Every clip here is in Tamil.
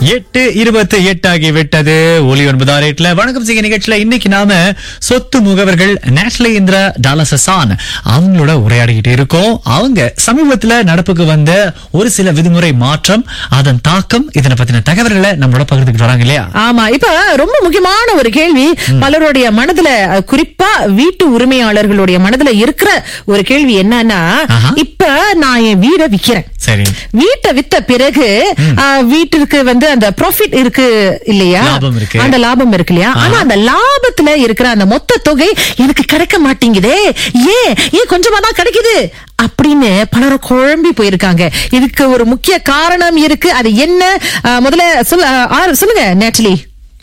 எட்டு இருபத்தி எட்டு ஆகி விட்டது ஒலி ஒன்பதாம் ரேட்ல வணக்கம் செய்ய நிகழ்ச்சியில இன்னைக்கு நாம சொத்து முகவர்கள் நேஷனல் இந்திரா டாலசசான் அவங்களோட உரையாடிக்கிட்டு இருக்கோம் அவங்க சமீபத்துல நடப்புக்கு வந்த ஒரு சில விதிமுறை மாற்றம் அதன் தாக்கம் இதனை பத்தின தகவல்களை நம்மளோட பகிர்ந்துக்கிட்டு வராங்க இல்லையா ஆமா இப்ப ரொம்ப முக்கியமான ஒரு கேள்வி பலருடைய மனதுல அஹ், குறிப்பா வீட்டு உரிமையாளர்களுடைய மனதுல இருக்கிற ஒரு கேள்வி என்னன்னா ஆஹா. இப்ப நான் என் வீடை விக்கிறேன் சரி வீட்டை வித்த பிறகு அஹ், வீட்டிற்கு வந்து அந்த ப்ராஃபிட் இருக்கு இல்லையா லாபம் இருக்கு. அந்த லாபம் இருக்கு இல்லையா ஆனா அந்த லாபத்துல இருக்கிற அந்த மொத்த தொகை எனக்கு கிடைக்க மாட்டேங்குதே ஏன் ஏன் கொஞ்சமா தான் கிடைக்குது அப்படின்னு பலரும் குழம்பி போயிருக்காங்க இதுக்கு ஒரு முக்கிய காரணம் இருக்கு அது என்ன அஹ், முதல்ல சொல்ல ஆர் சொல்லுங்க நேட்டலி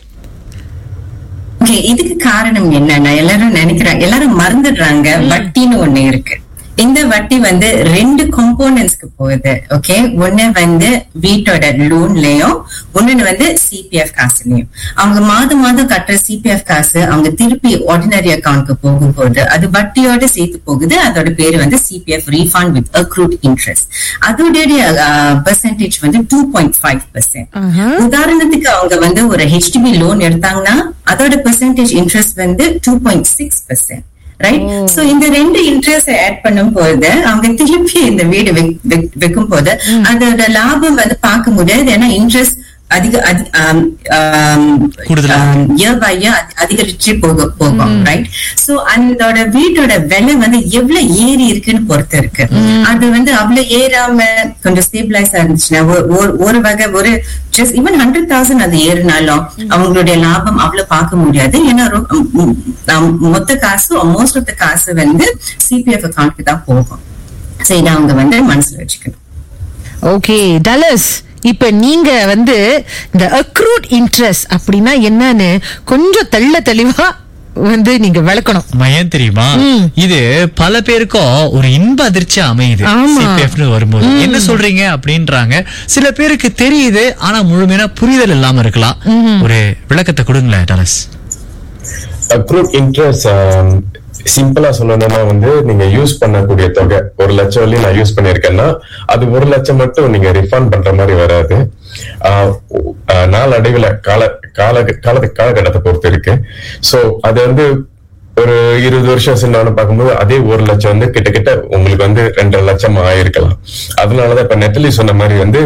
ஓகே இதுக்கு காரணம் என்னன்னா எல்லாரும் நினைக்கிறாங்க எல்லாரும் மறந்துடுறாங்க வட்டின்னு ஒண்ணு இருக்கு இந்த வட்டி வந்து ரெண்டு காம்போனன்ட்ஸ்க்கு போகுது ஓகே ஒண்ணு வந்து வீட்டோட லோன்லயும் ஒண்ணு வந்து சிபிஎஃப் காசுலயும் அவங்க மாதம் மாதம் கட்டுற சிபிஎஃப் காசு அவங்க திருப்பி ஆர்டினரி அக்கௌண்ட்க்கு போகும்போது அது வட்டியோட சேர்த்து போகுது அதோட பேரு வந்து CPF refund with accrued interest அதோடைய பெர்சன்டேஜ் வந்து டூ பாயிண்ட் ஃபைவ் பர்சன்ட் உதாரணத்துக்கு அவங்க வந்து ஒரு ஹெச்டிபி லோன் எடுத்தாங்கன்னா அதோட பெர்சன்டேஜ் இன்ட்ரெஸ்ட் வந்து two point six percent right so இந்த ரெண்டு இன்ட்ரெஸ்ட் ஆட் பண்ணும் போது அவங்க திருப்பி இந்த வீடு வைக்கும் போது அதோட லாபம் வந்து பார்க்க முடியாது ஏன்னா இன்ட்ரெஸ்ட் அதிக அதி- ஆம், ஆம், கூடுதலா ஆம், year by year அதி- அதிகரிச்சு போக போகும் ரைட் சோ அதோட வீட்டோட விலை வந்து எவ்வளவு ஏறி இருக்குன்னு பொறுத்து இருக்கு அது வந்து அவ்வளவு ஏறாம கொஞ்சம் ஸ்டேபிளைஸா இருந்துச்சுன்னா ஒரு- ஒரு- ஒரு வகை ஒரு ஜஸ்ட் ஈவன் ஹண்ட்ரட் தௌசண்ட் அது ஏறினாலும் அவங்களுடைய லாபம் அவ்வளவு பார்க்க முடியாது ஏன்னா ரொ- ம், ம், ஆம், மொத்த காசு மோஸ்ட் ஆஃப் த காசு வந்து சிபிஎஃப் அக்கௌண்ட்க்கு தான் போகும் சோ இதை அவங்க வந்து மனசுல வச்சுக்கணும் ஓகே டலஸ் இப்ப நீங்க வந்து இந்த அக்ரூட் இன்ட்ரெஸ்ட் அப்படின்னா என்னன்னு கொஞ்சம் தெள்ள தெளிவா வந்து நீங்க விளக்கணும் ஆமா, ஏன் தெரியுமா இது பல பேருக்கும் ஒரு இன்ப அதிர்ச்சியா அமையுது ஆமா. சிபிஎஃப்னு வரும்போது என்ன சொல்றீங்க அப்படின்றாங்க சில பேருக்கு தெரியுது ஆனா முழுமையான புரிதல் இல்லாம இருக்கலாம் ஒரு விளக்கத்தை கொடுங்களேன் டாலஸ் அக்ரூட் இன்ட்ரெஸ்ட் சிம்பிளா சொல்லணும்னா வந்து நீங்க யூஸ் பண்ணக்கூடிய தொகை ஒரு லட்சம் வரையும் நான் யூஸ் பண்ணிருக்கேன்னா அது ஒரு லட்சம் மட்டும் நீங்க ரிஃபண்ட் பண்ற மாதிரி வராது ஆஹ் ஆஹ் நாளடைவுல கால கால கால காலகட்டத்தை பொறுத்து இருக்கு சோ அது வந்து ஒரு இருபது வருஷம் சின்னான்னு பார்க்கும்போது அதே ஒரு லட்சம் வந்து கிட்டத்தட்ட உங்களுக்கு வந்து ரெண்டரை லட்சம் ஆயிருக்கலாம் அதனாலதான் இப்ப நெட்டலி சொன்ன மாதிரி வந்து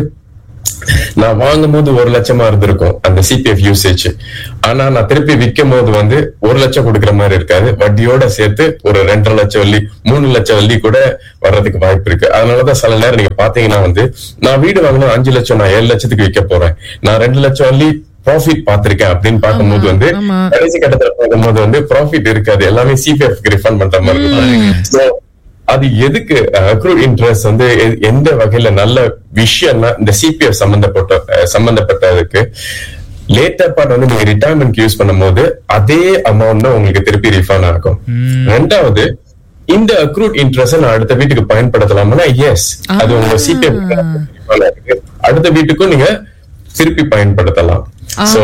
நான் வாங்கும் போது ஒரு லட்சமா இருந்திருக்கும் அந்த சிபிஎஃப் யூசேஜ் ஆனா நான் திருப்பி விற்கும் போது வந்து ஒரு லட்சம் கொடுக்குற மாதிரி இருக்காது வட்டியோட சேர்த்து ஒரு ரெண்டரை லட்சம் வள்ளி மூணு லட்சம் வள்ளி கூட வர்றதுக்கு வாய்ப்பு இருக்கு அதனாலதான் சில நேரம் நீங்க பாத்தீங்கன்னா வந்து நான் வீடு வாங்கினா அஞ்சு லட்சம் நான் ஏழு லட்சத்துக்கு விற்க போறேன் நான் ரெண்டு லட்சம் வள்ளி ப்ராஃபிட் பார்த்திருக்கேன் அப்படின்னு பார்க்கும்போது வந்து ஆமா. கடைசி கட்டத்துல பார்க்கும்போது வந்து ப்ராஃபிட் இருக்காது எல்லாமே சிபிஎஃப் ரிஃபண்ட் பண்ற மாதிரி இருக்கும் So, அது எதுக்கு அக்ரூட் இன்ட்ரெஸ்ட் வந்து எ- எந்த வகையில நல்ல விஷயம்னா இந்த சிபிஎஃப் சம்பந்தப்பட்ட அஹ், சம்பந்தப்பட்டதுக்கு லேட்டர் பார்ட் வந்து நீங்க ரிட்டையர்மெண்ட் யூஸ் பண்ணும்போது அதே அமௌண்ட் தான் உங்களுக்கு திருப்பி ரிஃபண்ட் ஆகும் ரெண்டாவது இந்த அக்ரூட் இன்ட்ரெஸ்ட் நான் அடுத்த வீட்டுக்கு பயன்படுத்தலாம்னா எஸ் அது உங்க சிபிஎஃப் அடுத்த வீட்டுக்கும் நீங்க திருப்பி பயன்படுத்தலாம் சோ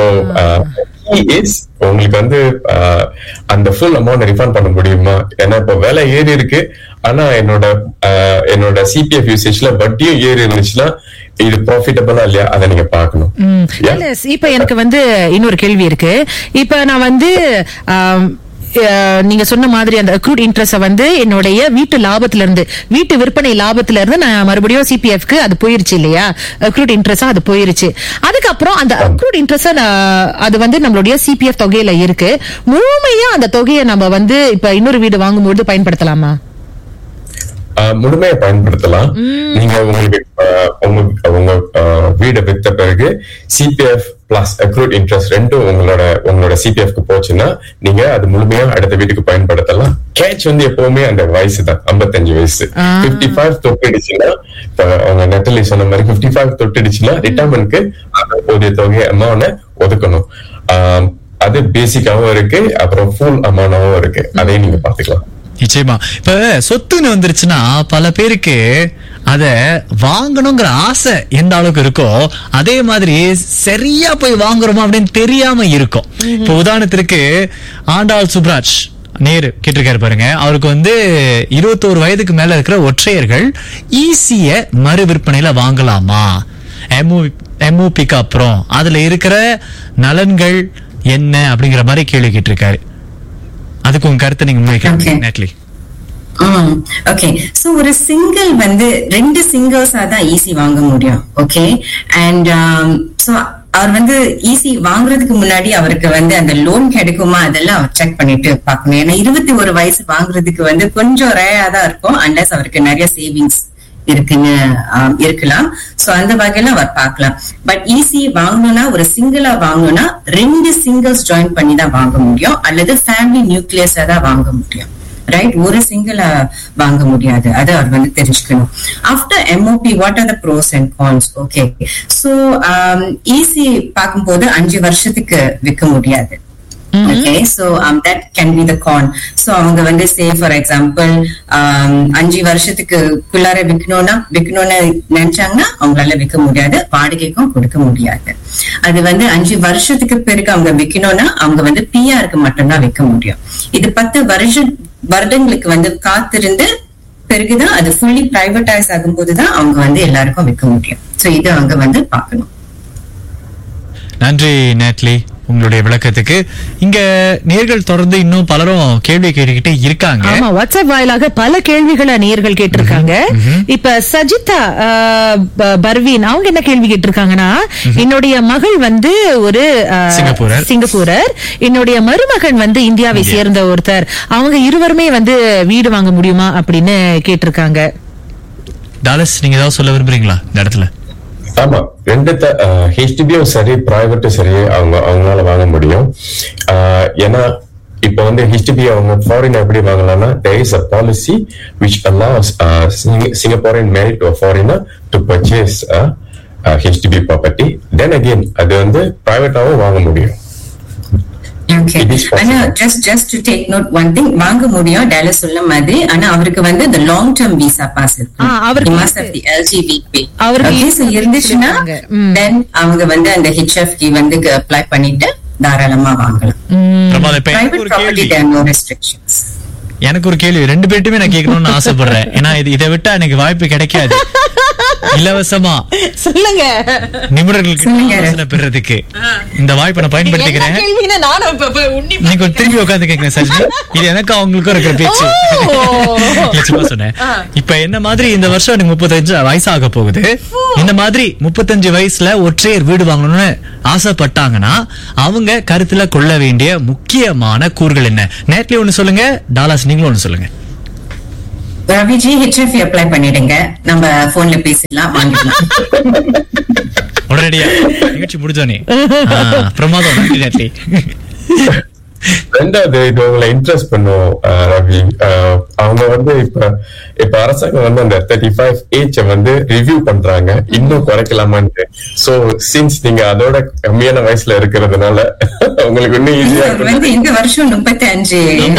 இஸ் உங்களுக்கு வந்து அஹ், அந்த ஃபுல் அமௌண்ட் ரிஃபண்ட் பண்ண முடியுமா ஏன்னா இப்ப விலை ஏறி இருக்கு ஆனா என்னோட அஹ், என்னோட சிபிஎஃப் யூசேஜ்ல வட்டியும் ஏறி இருந்துச்சுன்னா இது ப்ராஃபிட்டபிளா இல்லையா அதை நீங்க பார்க்கணும் Yeah. Yes, இப்ப எனக்கு வந்து இன்னொரு கேள்வி இருக்கு இப்ப நான் வந்து ஆம், அஹ், நீங்க சொன்ன மாதிரி அந்த அக்ரூட் இன்ட்ரெஸ்ட் வந்து என்னுடைய வீட்டு லாபத்துல இருந்து வீட்டு விற்பனை லாபத்துல இருந்து நான் மறுபடியும் சிபிஎஃப்க்கு அது போயிருச்சு இல்லையா அக்ரூட் இன்ட்ரெஸ்ட் அது போயிருச்சு அதுக்கப்புறம் அந்த அக்ரூட் இன்ட்ரெஸ்ட் அது வந்து நம்மளுடைய சிபிஎஃப் தொகையில இருக்கு முழுமையா அந்த தொகையை நம்ம வந்து இப்ப இன்னொரு வீடு வாங்கும்போது பயன்படுத்தலாமா ஆஹ் முழுமையா பயன்படுத்தலாம் நீங்க உங்களுக்கு ஆஹ் உங்க உங்க ஆஹ் வீடை வித்த பிறகு சிபிஎஃப் பிளஸ் அக்ரூட் இன்ட்ரெஸ்ட் ரெண்டும் உங்களோட உங்களோட சிபிஎஃப்க்கு போச்சுன்னா நீங்க அது முழுமையா அடுத்த வீட்டுக்கு பயன்படுத்தலாம் கேட்ச் வந்து எப்பவுமே அந்த வயசு தான் ஐம்பத்தஞ்சு வயசு பிப்டி ஃபைவ் தொட்டுடுச்சுன்னா இப்ப அவங்க நெட்டலி சொன்ன மாதிரி பிப்டி ஃபைவ் தொட்டுடுச்சுன்னா ரிட்டர்மெண்ட்க்கு அந்த போதிய தொகை அமௌண்ட் ஒதுக்கணும் ஆஹ் அது பேசிக்காவும் இருக்கு அப்புறம் ஃபுல் அமௌண்டாவும் இருக்கு அதையும் நீங்க பாத்துக்கலாம் நிச்சயமா இப்ப சொத்துன்னு வந்துருச்சுன்னா பல பேருக்கு அத வாங்கணுங்கிற ஆசை எந்த அளவுக்கு இருக்கோ அதே மாதிரி சரியா போய் வாங்குறோமா அப்படின்னு தெரியாம இருக்கும் இப்ப உதாரணத்திற்கு ஆண்டாள் சுப்ராஜ் நேரு கேட்டிருக்காரு பாருங்க அவருக்கு வந்து இருபத்தோரு வயதுக்கு மேல இருக்கிற ஒற்றையர்கள் ஈஸிய மறு விற்பனையில வாங்கலாமா எம்ஓபிக்கு அப்புறம் அதுல இருக்கிற நலன்கள் என்ன அப்படிங்கிற மாதிரி கேள்வி கேட்டிருக்காரு அதுக்கு உங்க கருத்தை நீங்க முன்வைக்கிறீங்க Okay. நேட்லி ஓகே சோ ஒரு சிங்கிள் வந்து ரெண்டு சிங்கிள்ஸா தான் ஈஸி வாங்க முடியும் ஓகே அண்ட் சோ அவர் வந்து ஈஸி வாங்குறதுக்கு முன்னாடி அவருக்கு வந்து அந்த லோன் கிடைக்குமா அதெல்லாம் அவர் செக் பண்ணிட்டு பார்க்கணும் ஏன்னா இருபத்தி ஒரு வயசு வாங்குறதுக்கு வந்து கொஞ்சம் ரேயா தான் இருக்கும் அன்லஸ் அவருக்கு நிறைய சேவிங்ஸ் இருக்குன்னு ஆம், இருக்கலாம் சோ அந்த வகையில அவர் பார்க்கலாம் பட் ஈஸி வாங்கணும்னா ஒரு சிங்கிளா வாங்கணும்னா ரெண்டு சிங்கிள்ஸ் ஜாயின் பண்ணி தான் வாங்க முடியும் அல்லது ஃபேமிலி நியூக்ளியஸா தான் வாங்க முடியும் ரைட் ஒரு சிங்கிளா வாங்க முடியாது அதை அவர் வந்து தெரிஞ்சுக்கணும் after MOP what are the pros and cons okay so easy பார்க்கும்போது அஞ்சு வருஷத்துக்கு விற்க முடியாது okay so that can be the con so அவங்க வந்து சே ஃபார் எக்ஸாம்பிள் அஞ்சு வருஷத்துக்கு குள்ளார விற்கணும்னா விற்கணும்னு நினைச்சாங்கன்னா அவங்களால விற்க முடியாது வாடகைக்கும் கொடுக்க முடியாது அது வந்து அஞ்சு வருஷத்துக்கு பிறகு அவங்க விற்கணும்னா அவங்க வந்து பிஆருக்கு மட்டும்தான் விற்க முடியும் இது பத்து வருஷம் வருடங்களுக்கு வந்து காத்திருந்து பிறகுதான் அது ஃபுல்லி பிரைவேட்டைஸ் ஆகும்போதுதான் அவங்க வந்து எல்லாருக்கும் விற்க முடியும் சோ இது அவங்க வந்து பார்க்கணும் நன்றி நேட்லி உங்களுடைய விளக்கத்துக்கு இங்க நேர்கள் தொடர்ந்து இன்னும் பலரும் கேள்வி கேட்டுக்கிட்டே இருக்காங்க ஆமா வாட்ஸ்அப் வாயிலாக பல கேள்விகளை நேயர்கள் கேட்டிருக்காங்க இப்ப சஜிதா ஆஹ், ப- பர்வீன் அவங்க என்ன கேள்வி கேட்டிருக்காங்கன்னா என்னுடைய மகள் வந்து ஒரு ஆஹ், சிங்கப்பூரர். சிங்கப்பூரர் என்னுடைய மருமகன் வந்து இந்தியாவை சேர்ந்த ஒருத்தர் அவங்க இருவருமே வந்து வீடு வாங்க முடியுமா அப்படின்னு கேட்டிருக்காங்க டாலஸ் நீங்க ஏதாவது சொல்ல விரும்புறீங்களா இந்த இடத்துல ஆமா ரெண்டு ஹெச்டிபியும் சரி பிரைவேட்டும் சரி அவங்க அவங்களால வாங்க முடியும் ஆஹ் ஏன்னா இப்ப வந்து ஹெச்டிபி அவங்க ஃபாரின் எப்படி வாங்கலாம்னா there is a policy which allows uh, Sing- Singaporean married to a foreigner to purchase a, a HDB property then again அது வந்து பிரைவேட்டாவும் வாங்க முடியும் Okay. It is possible. ஆனா just just to take note one thing வாங்க முடியும் டேலஸ் சொன்ன மாதிரி ஆனா அவருக்கு வந்து the long term visa pass இருக்கு ஆ, அவருக்கு He must have the LGBP அவருக்கு Okay, so இருக்கு இருந்துச்சுன்னா சொல்லிருக்காங்க. ம். then அவங்க வந்து அந்த HFD வந்து அப்ளை பண்ணிட்டு தாராளமா வாங்கலாம் பிரமாதம் இப்ப எனக்கு private ஒரு property கேள்வி there are no restrictions எனக்கு ஒரு கேள்வி ரெண்டு பேர்ட்டுமே நான் கேட்கணும்னு ஆசைப்படுறேன் ஏன்னா இது இதை விட்டா எனக்கு வாய்ப்பு கிடைக்காது இலவசமா சொல்லுங்க நிபுணர்களுக்கு சொல்லுங்க. ஆலோசனை பெறதுக்கு இந்த வாய்ப்பை நான் பயன்படுத்திக்கிறேன் கேள்வின்னு நானும் இப்ப- இப்ப உன்னி நீங்க கொஞ்சம் திரும்பி உட்காந்து கேட்கிறேன் சஜி இது எனக்கு அவங்களுக்கும் இருக்கிற பேச்சு ஓ. இல்ல, சும்மா சொன்னேன் இப்ப என்ன மாதிரி இந்த வருஷம் எனக்கு முப்பத்தஞ்சு வயசாக போகுது இந்த மாதிரி முப்பத்தஞ்சு வயசுல ஒற்றையர் வீடு வாங்கணும்னு ஆசைப்பட்டாங்கன்னா அவங்க கருத்துல கொள்ள வேண்டிய முக்கியமான கூறுகள் என்ன நேட்லி ஒண்ணு சொல்லுங்க டாலாஸ் நீங்களும் ஒண்ணு சொல்லுங்க ரவிஜி ஹெச்எஃப் அப்ளை பண்ணிடுங்க நம்ம போன்ல பேசிடலாம் வாங்கிடலாம் உடனடியா நிகழ்ச்சி முடிஞ்சோனே ஆ, பிரமாதம் நன்றி நேட்லி ரெண்டாவது இது உங்களை இன்ட்ரெஸ்ட் பண்ணும் அஹ், ரவி அஹ், அவங்க வந்து இப்ப இப்ப அரசாங்கம் வந்து அந்த தேர்ட்டி ஃபைவ் ஏஜ் வந்து ரிவ்யூ பண்றாங்க இன்னும் குறைக்கலாமான்ட்டு சோ சின்ஸ் நீங்க அதோட கம்மியான வயசுல இருக்கிறதுனால உங்களுக்கு இன்னும் ஈஸியா அவர் வந்து இந்த வருஷம் முப்பத்தி அஞ்சு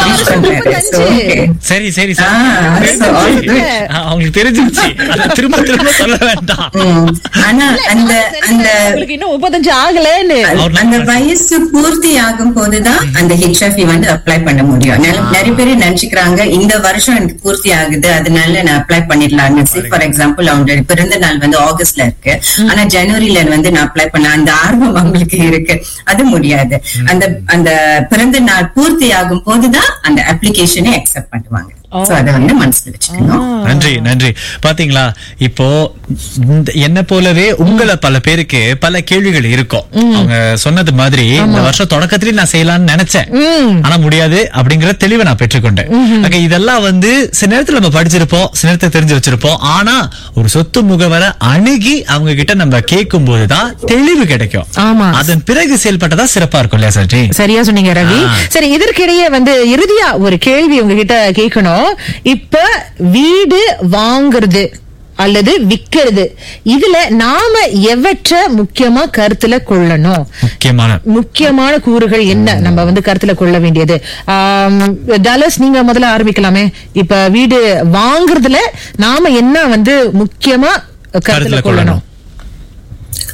சரி சரி சரி. ஆ, so all good. ஆ, அவங்களுக்கு தெரிஞ்சிருச்சு அதை திரும்ப திரும்ப சொல்ல வேண்டாம் ஆனா அந்த அந்த உங்களுக்கு இன்னும் முப்பத்தஞ்சு ஆகலன்னு அவர் அந்த வயசு பூர்த்தி ஆகும் போதுதான் அந்த ஹெச்எஃப்இ வந்து அப்ளை பண்ண முடியும் நிறைய- நிறைய பேர் நினைச்சுக்கிறாங்க இந்த வருஷம் எனக்கு பூர்த்தி ஆகுது அதனால நான் அப்ளை பண்ணிடலாம்னு ஃபார் எக்ஸாம்பிள் அவங்களுடைய பிறந்த நாள் வந்து ஆகஸ்ட்ல இருக்கு ஆனா ஜனவரில வந்து நான் அப்ளை பண்ண அந்த ஆர்வம் அவங்களுக்கு இருக்கு அது முடியாது அந்த அந்த பிறந்த நாள் பூர்த்தி ஆகும் போதுதான் அந்த அப்ளிகேஷனை அக்செப்ட் பண்ணுவாங்க சோ அதை வந்து மனசுல வச்சுக்கணும் நன்றி நன்றி பாத்தீங்களா இப்போ இந்த- என்ன போலவே உங்களை பல பேருக்கு பல கேள்விகள் இருக்கும் அவங்க சொன்னது மாதிரி இந்த வருஷம் தொடக்கத்திலேயே நான் செய்யலாம்னு நினைச்சேன் ஆனா முடியாது அப்படிங்கிற தெளிவை நான் பெற்றுக்கொண்டேன் ஆக இதெல்லாம் வந்து சில நேரத்துல நம்ம படிச்சிருப்போம் சில நேரத்துல தெரிஞ்சு வச்சிருப்போம் ஆனா ஒரு சொத்து முகவரை அணுகி அவங்க கிட்ட நம்ம கேட்கும் போதுதான் தெளிவு கிடைக்கும் ஆமா. அதன் பிறகு செயல்பட்டதா சிறப்பா இருக்கும் இல்லையா சஜி சரியா சொன்னீங்க ரவி ஆ. சரி இதற்கிடையே வந்து இறுதியா ஒரு கேள்வி உங்ககிட்ட கேட்கணும் இப்ப வீடு வாங்குறது அல்லது விக்கிறது இதுல நாம எவற்றை முக்கியமா கருத்துல கொள்ளணும் முக்கியமான முக்கியமான கூறுகள் என்ன நம்ம வந்து கருத்துல கொள்ள வேண்டியது ஆம், டலஸ் நீங்க முதல்ல ஆரம்பிக்கலாமே இப்ப வீடு வாங்குறதுல நாம என்ன வந்து முக்கியமா கருத்துல கருத்துல கொள்ளணும் கொள்ளணும்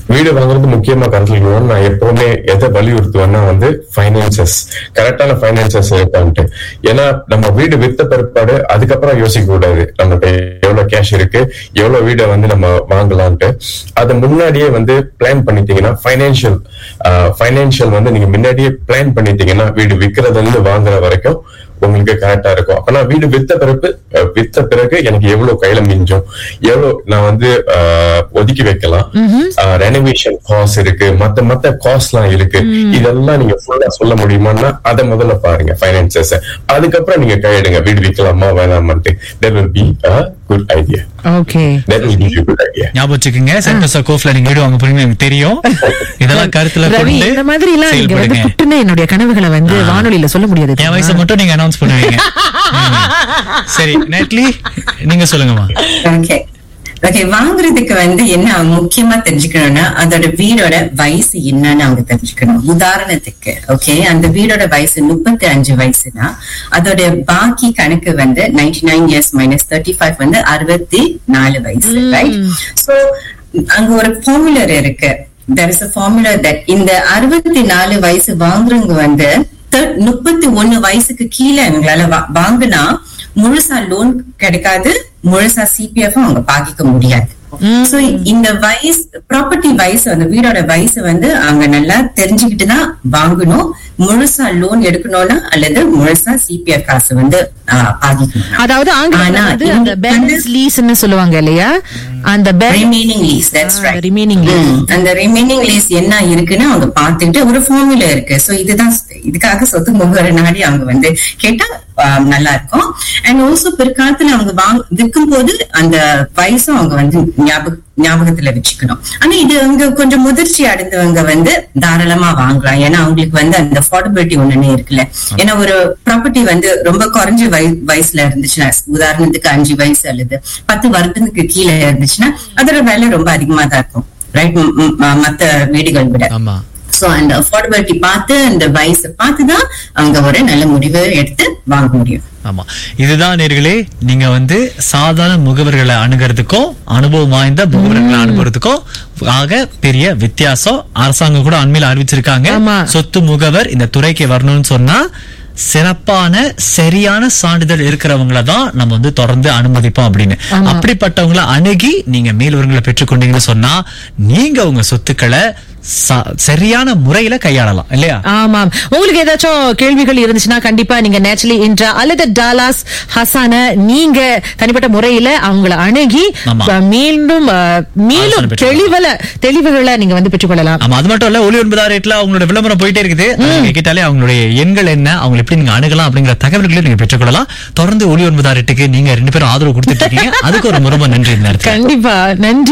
வீடு வாங்குறது முக்கியமா கருத்தில் நான் எப்பவுமே எதை வலியுறுத்துவேன்னா வந்து ஃபைனான்சஸ் கரெக்டான ஃபைனான்சஸ் இருக்கான்ட்டு ஏன்னா நம்ம வீடு வித்த பிற்பாடு அதுக்கப்புறம் யோசிக்க கூடாது நம்மகிட்ட எவ்வளவு கேஷ் இருக்கு எவ்வளவு வீடை வந்து நம்ம வாங்கலான்ட்டு அதை முன்னாடியே வந்து பிளான் பண்ணிட்டீங்கன்னா ஃபைனான்சியல் ஃபைனான்சியல் வந்து நீங்க முன்னாடியே பிளான் பண்ணிட்டீங்கன்னா வீடு விற்கிறதுல இருந்து வாங்குற வரைக்கும் உங்களுக்கு கரெக்டா இருக்கும் அப்ப நான் வீடு வித்த பிறகு அஹ், வித்த பிறகு எனக்கு எவ்வளவு கையில மிஞ்சும் எவ்வளவு நான் வந்து அஹ், ஒதுக்கி வைக்கலாம் ரெனோவேஷன் காஸ்ட் இருக்கு மத்த மத்த காஸ்ட் எல்லாம் இருக்கு இதெல்லாம் நீங்க ஃபுல்லா சொல்ல முடியுமான்னா அதை முதல்ல பாருங்க ஃபைனான்சஸ் அதுக்கப்புறம் நீங்க கையெடுங்க வீடு விற்கலாமா வேணாமான்ட்டு that will be a good idea okay that will give you good idea ஞாபகம் வச்சுக்கோங்க சென்டோசா கோஃப்ல நீங்க வீடு வாங்க போறீங்கன்னு எனக்கு தெரியும் இதெல்லாம் கருத்துல ரவி கொண்டு இந்த மாதிரி எல்லாம் நீங்க வந்து செயல்படுங்க புட்டுன்னு என்னுடைய கனவுகளை வந்து வானொலியில சொல்ல முடியாது என் தெரியுமா? வயசை மட்டும் நீங்க அனௌன்ஸ் பண்ணுவீங்க ம். சரி நெட்லி நீங்க சொல்லுங்கம்மா ஓகே ஓகே வாங்குறதுக்கு வந்து என்ன முக்கியமா தெரிஞ்சுக்கணும்னா அதோட வீடோட வயசு என்னன்னு அவங்க தெரிஞ்சுக்கணும் உதாரணத்துக்கு ஓகே அந்த வீடோட வயசு முப்பத்தி அஞ்சு வயசுனா அதோட பாக்கி கணக்கு வந்து ninety nine years minus thirty five வந்து அறுபத்தி நாலு வயசு ரைட் சோ அங்க ஒரு ஃபார்முலர் இருக்கு there is a formula that இந்த அறுபத்தி நாலு வயசு வாங்குறவங்க வந்து முப்பத்தி ஒண்ணு வயசுக்கு கீழே அவங்களால வா- வாங்குனா முழுசா லோன் கிடைக்காது முழுசா சிபிஎஃப் அவங்க பாக்கிக்க முடியாது சோ இந்த வயசு ப்ராப்பர்ட்டி வயசு அந்த வீடோட வயசு வந்து அவங்க நல்லா தெரிஞ்சுக்கிட்டு தான் வாங்கணும் முழுசா லோன் எடுக்கணும்னா அல்லது முழுசா சிபிஎஃப் காசு வந்து ஆஹ், பாக்கிக்கணும் அதாவது ஆங்கிலத்துல ஆனா வந்து இங்க அந்த பேலன்ஸ் லீஸ்ன்னு சொல்லுவாங்க இல்லையா அந்த remaining lease that's right remaining lease ம், அந்த ரிமைனிங் லீஸ் என்ன இருக்குன்னு அவங்க பார்த்துட்டு ஒரு ஃபார்முலா இருக்கு சோ இதுதான் இதுக்காக சொத்து முகவரி நாடி அவங்க வந்து கேட்டா ஆம், நல்லா இருக்கும் அண்ட் ஆல்சோ பிற்காலத்துல அவங்க வாங்க விற்கும் போது அந்த வயசும் அவங்க வந்து ஞாபக ஞாபகத்துல வச்சுக்கணும் ஆனா இது அவங்க கொஞ்சம் முதிர்ச்சி அடைந்தவங்க வந்து தாராளமா வாங்கலாம் ஏன்னா அவங்களுக்கு வந்து அந்த அஃபோர்டபிலிட்டி ஒண்ணுன்னு இருக்குல்ல ஏன்னா ஒரு ப்ராப்பர்ட்டி வந்து ரொம்ப குறைஞ்ச வய வயசுல இருந்துச்சுன்னா உதாரணத்துக்கு அஞ்சு வயசு அல்லது பத்து வருடத்துக்கு கீழே இருந்துச்சுன்னா அதோட விலை ரொம்ப அதிகமா தான் இருக்கும் ரைட் மத்த வீடுகள் விட ஆமா சோ அந்த அஃபோர்டபிலிட்டி பார்த்து அந்த வயசை பார்த்து தான் அவங்க ஒரு நல்ல முடிவு எடுத்து வாங்க முடியும் ஆமா இதுதான் நேர்களே நீங்க வந்து சாதாரண முகவர்களை அணுகிறதுக்கும் அனுபவம் வாய்ந்த முகவர்களை அணுகிறதுக்கும் ஆக பெரிய வித்தியாசம் அரசாங்கம் கூட அண்மையில அறிவிச்சிருக்காங்க ஆமா. சொத்து முகவர் இந்த துறைக்கு வரணும்னு சொன்னா சிறப்பான சரியான சான்றிதழ் இருக்கிறவங்கள தான் நம்ம வந்து தொடர்ந்து அனுமதிப்போம் அப்படின்னு அப்படிப்பட்டவங்கள அணுகி நீங்க மேல்வர்களை பெற்றுக்கொண்டீங்கன்னு சொன்னா நீங்க உங்க சொத்துக்களை ச- சரியான முறையில கையாளலாம் இல்லையா ஆமாம் உங்களுக்கு ஏதாச்சும் கேள்விகள் இருந்துச்சுன்னா கண்டிப்பா நீங்க நேச்சுரலி இன்ட்ரா அல்லது டாலாஸ் ஹசான நீங்க தனிப்பட்ட முறையில அவங்கள அணுகி ஆமா. அஹ், மீண்டும் அஹ், மேலும் ஆலோசனை பெற்றுக்கொள்ளலாம். தெளிவுல தெளிவுகளை நீங்க வந்து பெற்றுக்கொள்ளலாம் ஆமா அது மட்டும் இல்ல ஒளி ஒன்பதாம் ரேட்ல அவங்களோட விளம்பரம் போயிட்டே இருக்குது அதை நீங்க கேட்டாலே அவங்களுடைய எண்கள் என்ன அவங்க எப்படி நீங்க அணுகலாம் அப்படிங்கிற தகவல்களை நீங்க பெற்றுக்கொள்ளலாம் தொடர்ந்து ஒளி ஒன்பதாம் ரேட்டுக்கு நீங்க ரெண்டு பேரும் ஆதரவு கொடுத்துட்டு இருக்கீங்க அதுக்கு ஒரு ரொம்ப நன்றி இந்த நேரத்துல கண்டிப்பா நன்றி